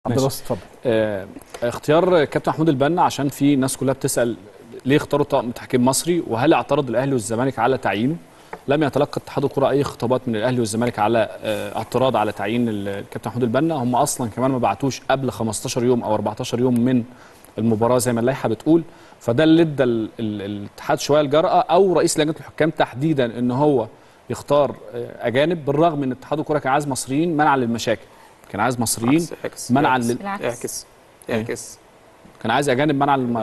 عبد ماشي. الباسط اتفضل آه، اختيار كابتن محمود البنا عشان في ناس كلها بتسال ليه اختاروا طاقم تحكيم مصري وهل اعترض الاهلي والزمالك على تعيينه لم يتلقى اتحاد الكره اي خطابات من الاهلي والزمالك على آه، اعتراض على تعيين ال- الكابتن محمود البنا هم اصلا كمان ما بعتوش قبل 15 يوم او 14 يوم من المباراه زي ما اللائحه بتقول فده اللي ادى ال- ال- الاتحاد شويه الجرأه او رئيس لجنه الحكام تحديدا ان هو يختار آه، اجانب بالرغم ان اتحاد الكره كان عايز مصريين منعا للمشاكل كان عايز مصريين عكس- اعكس منعا اعكس. لل... بالعكس اعكس اعكس كان عايز اجانب منعا للم...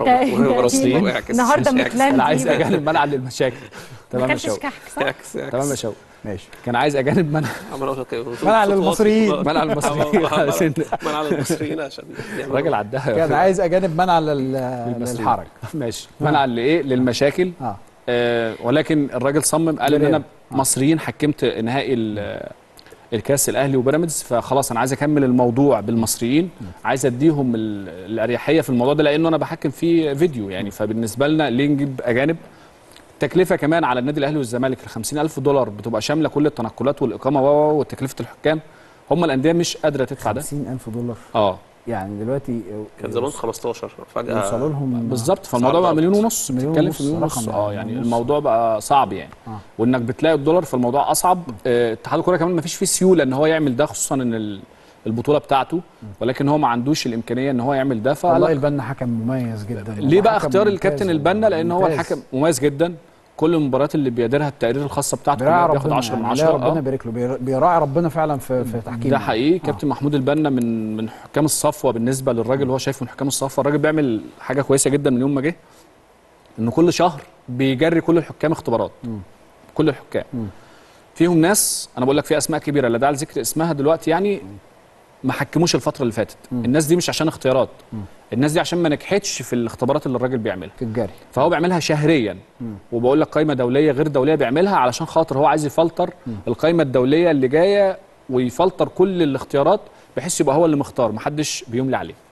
انت اعكس النهارده اعكس. متلان انا عايز دي. اجانب منعا للمشاكل ما تمام يا كانش شوقي كحك صح؟ اعكس تمام يا شوقي ماشي كان عايز اجانب منع عملوا منع للمصريين. منع المصريين عشان منع للمصريين عشان يعملوا- الراجل عدها كان عايز اجانب منع لل- للمسؤولين. للحرج ماشي منع لايه للمشاكل اه آه ولكن الراجل صمم قال ان بريال. انا مصريين حكمت نهائي ال- الكاس الاهلي وبيراميدز فخلاص انا عايز اكمل الموضوع بالمصريين عايز اديهم ال- الاريحيه في الموضوع ده لانه انا بحكم فيه فيديو يعني فبالنسبه لنا ليه نجيب اجانب تكلفه كمان على النادي الاهلي والزمالك ال 50000 دولار بتبقى شامله كل التنقلات والاقامه و- و- وتكلفه الحكام هم الانديه مش قادره تدفع ده 50000 دولار اه يعني دلوقتي كان زمان 15 فجاه يوصلوا لهم بالظبط فالموضوع بقى صعب مليون ونص مليون بتتكلم ونص في مليون ونص رقم اه يعني يعني ونص. الموضوع بقى صعب يعني آه. وانك بتلاقي الدولار فالموضوع اصعب آه، اتحاد الكوره كمان ما فيش فيه سيوله ان هو يعمل ده خصوصا ان ال- البطوله بتاعته ولكن هو ما عندوش الامكانيه ان هو يعمل ده والله فقال البنا حكم مميز جدا ليه بقى حكم اختيار ممتاز الكابتن البنا لان هو ممتاز. الحكم مميز جدا كل المباريات اللي بيديرها التقارير الخاصه بتاعته بيراعي كلها بياخد ربنا 10 من يعني 10 ربنا اه يبارك له بيرا- بيراعي ربنا فعلا في في تحكيم ده حقيقي كابتن محمود البنا من من حكام الصفوه بالنسبه للراجل اللي هو شايفه من حكام الصفوه الراجل بيعمل حاجه كويسه جدا من يوم ما جه انه كل شهر بيجري كل الحكام اختبارات مم. كل الحكام مم. فيهم ناس انا بقول لك في اسماء كبيره لا داعي لذكر اسمها دلوقتي يعني ما حكموش الفتره اللي فاتت مم. الناس دي مش عشان اختيارات مم. الناس دي عشان ما نجحتش في الاختبارات اللي الراجل بيعملها في الجري فهو بيعملها شهريا مم. وبقول لك قائمه دوليه غير دوليه بيعملها علشان خاطر هو عايز يفلتر مم. القائمه الدوليه اللي جايه ويفلتر كل الاختيارات بحيث يبقى هو اللي مختار محدش بيملي عليه